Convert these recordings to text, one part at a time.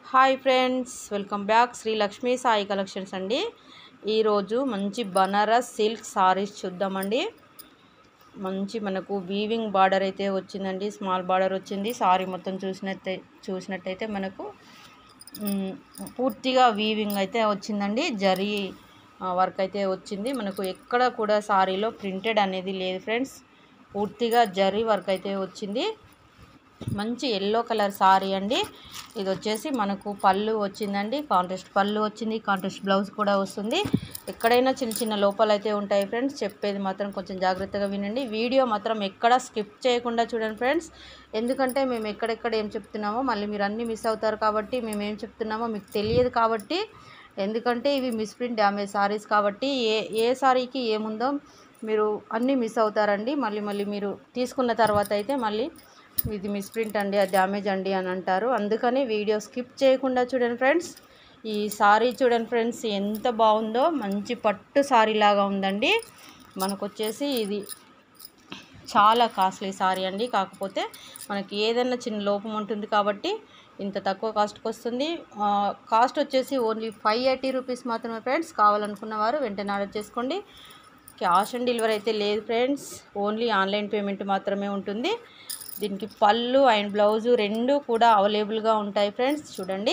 hi friends welcome back Shri Lakshmi Sai collections అండి ఈరోజు మంచి బనారస్ సిల్క్ సారీస్ చూద్దామండి మంచి మనకు వీవింగ్ బార్డర్ అయితే వచ్చిందండి స్మాల్ బార్డర్ వచ్చింది సారీ మొత్తం చూసినట్టే చూసినట్టయితే మనకు మ్, పూర్తిగా వీవింగ్ అయితే వచ్చిందండి జరీ వర్క్ అయితే వచ్చింది మనకు ఎక్కడ కూడా సారీలో ప్రింటెడ్ అనేది లేదు ఫ్రెండ్స్ పూర్తిగా జరీ వర్క్ అయితే వచ్చింది మంచి ఎల్లో కలర్ సారీ అండి ఇది వచ్చేసి మనకు పళ్ళు వచ్చిందండి కాంట్రాస్ట్ పళ్ళు వచ్చింది కాంట్రాస్ట్ బ్లౌజ్ కూడా వస్తుంది ఎక్కడైనా చిన్న చిన్న లోపాలు అయితే ఉంటాయి ఫ్రెండ్స్ చెప్పేది మాత్రం కొంచెం జాగ్రత్తగా వినండి వీడియో మాత్రం ఎక్కడ స్కిప్ చేయకుండా చూడండి ఫ్రెండ్స్ ఎందుకంటే మేము ఎక్కడెక్కడ ఏం చెప్తున్నామో మళ్ళీ మీరు అన్నీ మిస్ అవుతారు కాబట్టి మేము ఏం చెప్తున్నామో మీకు తెలియదు కాబట్టి ఎందుకంటే ఇవి మిస్ప్రింట్ డ్యామేజ్ సారీస్ కాబట్టి ఏ ఏ సారీకి ఏముందో మీరు అన్నీ మిస్ అవుతారండి మళ్ళీ మళ్ళీ మీరు తీసుకున్న తర్వాత అయితే మళ్ళీ ఇది మిస్ప్రింట్ అండి అది డ్యామేజ్ అండి అని అంటారు అందుకని వీడియో స్కిప్ చేయకుండా చూడండి ఫ్రెండ్స్ ఈ సారీ చూడండి ఫ్రెండ్స్ ఎంత బాగుందో మంచి పట్టు సారీ లాగా ఉందండి మనకు వచ్చేసి ఇది చాలా కాస్ట్లీ సారీ అండి కాకపోతే మనకి ఏదైనా చిన్న లోపం ఉంటుంది కాబట్టి ఇంత తక్కువ కాస్ట్కి వస్తుంది ఆ, కాస్ట్ వచ్చేసి ఓన్లీ ఫైవ్ ఎయిటీ రూపీస్ మాత్రమే ఫ్రెండ్స్ కావాలనుకున్న వారు వెంటనే ఆర్డర్ చేసుకోండి క్యాష్ ఆన్ డెలివరీ అయితే లేదు ఫ్రెండ్స్ ఓన్లీ ఆన్లైన్ పేమెంట్ మాత్రమే ఉంటుంది దీనికి పళ్ళు అండ్ బ్లౌజు రెండు కూడా అవైలబుల్గా ఉంటాయి ఫ్రెండ్స్ చూడండి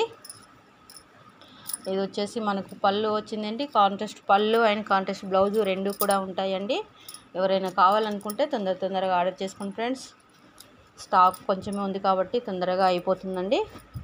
ఇది వచ్చేసి మనకు పళ్ళు వచ్చిందండి కాంట్రాస్ట్ పళ్ళు అండ్ కాంట్రాస్ట్ బ్లౌజు రెండు కూడా ఉంటాయండి ఎవరైనా కావాలనుకుంటే తొందర తొందరగా ఆర్డర్ చేసుకోండి ఫ్రెండ్స్ స్టాక్ కొంచెమే ఉంది కాబట్టి తొందరగా అయిపోతుందండి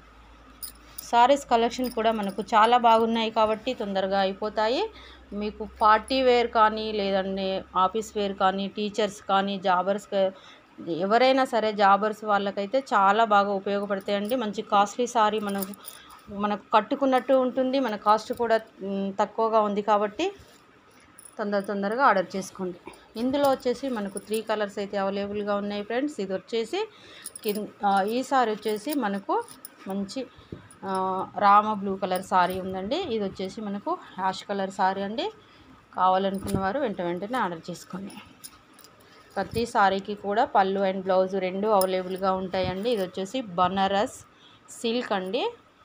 సారీస్ కలెక్షన్ కూడా మనకు చాలా బాగున్నాయి కాబట్టి తొందరగా అయిపోతాయి మీకు పార్టీ వేర్ కానీ లేదంటే ఆఫీస్ వేర్ కానీ టీచర్స్ కానీ జాబర్స్ ఎవరైనా సరే జాబర్స్ వాళ్ళకైతే చాలా బాగా ఉపయోగపడతాయండి మంచి కాస్ట్లీ సారీ మనకు మనకు కట్టుకున్నట్టు ఉంటుంది మన కాస్ట్ కూడా మ్, తక్కువగా ఉంది కాబట్టి తొందర తొందరగా ఆర్డర్ చేసుకోండి ఇందులో వచ్చేసి మనకు త్రీ కలర్స్ అయితే అవైలబుల్గా ఉన్నాయి ఫ్రెండ్స్ ఇది వచ్చేసి కింద ఆ, ఈ సారీ వచ్చేసి మనకు మంచి ఆ, రామ బ్లూ కలర్ సారీ ఉందండి ఇది వచ్చేసి మనకు యాష్ కలర్ సారీ అండి కావాలనుకున్న వారు వెంట వెంటనే ఆర్డర్ చేసుకోండి ప్రతి సారీకి కూడా పళ్ళు అండ్ బ్లౌజ్ రెండు అవైలబుల్గా ఉంటాయండి ఇది వచ్చేసి బనారస్ సిల్క్ అండి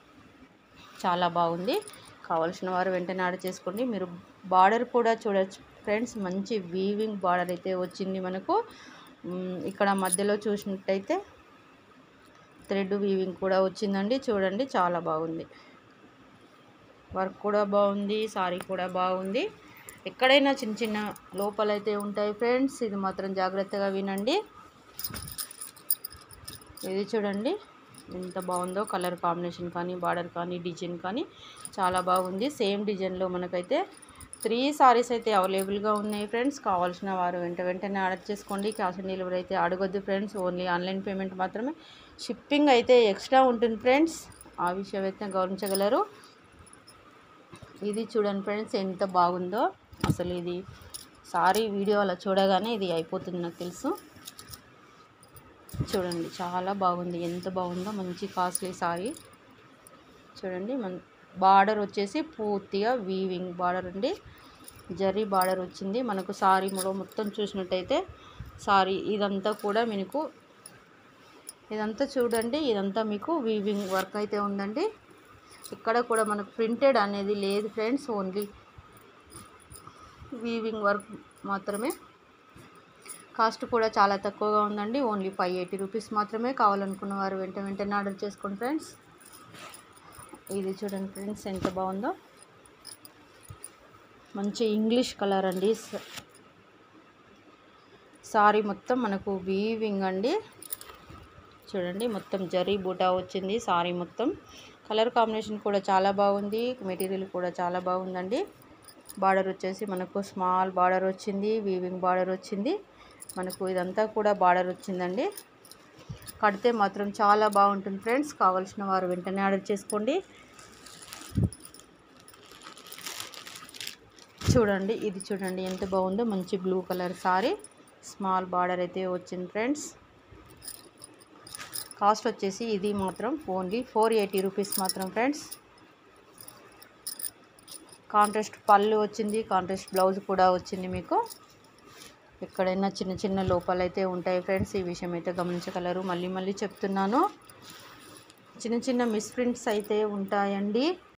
చాలా బాగుంది కావాల్సిన వారు వెంటనే ఆర్డర్ చేసుకోండి మీరు బార్డర్ కూడా చూడొచ్చు ఫ్రెండ్స్ మంచి వీవింగ్ బార్డర్ అయితే వచ్చింది మనకు మ్, ఇక్కడ మధ్యలో చూసినట్టయితే థ్రెడ్ వీవింగ్ కూడా వచ్చిందండి చూడండి చాలా బాగుంది వర్క్ కూడా బాగుంది సారీ కూడా బాగుంది ఎక్కడైనా చిన్న చిన్న లోపలైతే ఉంటాయి ఫ్రెండ్స్ ఇది మాత్రం జాగ్రత్తగా వినండి ఇది చూడండి ఎంత బాగుందో కలర్ కాంబినేషన్ కానీ బార్డర్ కానీ డిజైన్ కానీ చాలా బాగుంది సేమ్ డిజైన్లో మనకైతే త్రీ సారీస్ అయితే అవైలబుల్గా ఉన్నాయి ఫ్రెండ్స్ కావాల్సిన వారు వెంట వెంటనే ఆర్డర్ చేసుకోండి క్యాష్ ఆన్ డెలివరీ అయితే అడగొద్దు ఫ్రెండ్స్ ఓన్లీ ఆన్లైన్ పేమెంట్ మాత్రమే షిప్పింగ్ అయితే ఎక్స్ట్రా ఉంటుంది ఫ్రెండ్స్ ఆ విషయం అయితే గమనించగలరు ఇది చూడండి ఫ్రెండ్స్ ఎంత బాగుందో అసలు ఇది సారీ వీడియో అలా చూడగానే ఇది అయిపోతుంది నాకు తెలుసు చూడండి చాలా బాగుంది ఎంత బాగుందో మంచి కాస్ట్లీ సారీ చూడండి మన బార్డర్ వచ్చేసి పూర్తిగా వీవింగ్ బార్డర్ అండి జరీ బార్డర్ వచ్చింది మనకు సారీ ములో మొత్తం చూసినట్టయితే సారీ ఇదంతా కూడా మీకు ఇదంతా చూడండి ఇదంతా మీకు వీవింగ్ వర్క్ అయితే ఉందండి ఇక్కడ కూడా మనకు ప్రింటెడ్ అనేది లేదు ఫ్రెండ్స్ ఓన్లీ వీవింగ్ వర్క్ మాత్రమే కాస్ట్ కూడా చాలా తక్కువగా ఉందండి ఓన్లీ ఫైవ్ ఎయిటీ రూపీస్ మాత్రమే కావాలనుకున్న వారు వెంట వెంటనే ఆర్డర్ చేసుకోండి ఫ్రెండ్స్ ఇది చూడండి ఫ్రెండ్స్ ఎంత బాగుందో మంచి ఇంగ్లీష్ కలర్ అండి స- సారీ మొత్తం మనకు వీవింగ్ అండి చూడండి మొత్తం జరీ బూటా వచ్చింది సారీ మొత్తం కలర్ కాంబినేషన్ కూడా చాలా బాగుంది మెటీరియల్ కూడా చాలా బాగుందండి బార్డర్ వచ్చేసి మనకు స్మాల్ బార్డర్ వచ్చింది వీవింగ్ బార్డర్ వచ్చింది మనకు ఇదంతా కూడా బార్డర్ వచ్చిందండి కడితే మాత్రం చాలా బాగుంటుంది ఫ్రెండ్స్ కావాల్సిన వారు వెంటనే ఆర్డర్ చేసుకోండి చూడండి ఇది చూడండి ఎంత బాగుందో మంచి blue colour sari small border అయితే వచ్చింది ఫ్రెండ్స్ కాస్ట్ వచ్చేసి ఇది మాత్రం ఓన్లీ ఫోర్ ఎయిటీ రూపీస్ మాత్రం ఫ్రెండ్స్ కాంట్రాస్ట్ పళ్ళు వచ్చింది కాంట్రాస్ట్ బ్లౌజ్ కూడా వచ్చింది మీకు ఎక్కడైనా చిన్న చిన్న లోపాలు అయితే ఉంటాయి ఫ్రెండ్స్ ఈ విషయం అయితే గమనించగలరు మళ్ళీ మళ్ళీ చెప్తున్నాను చిన్న చిన్న మిస్ప్రింట్స్ అయితే ఉంటాయండి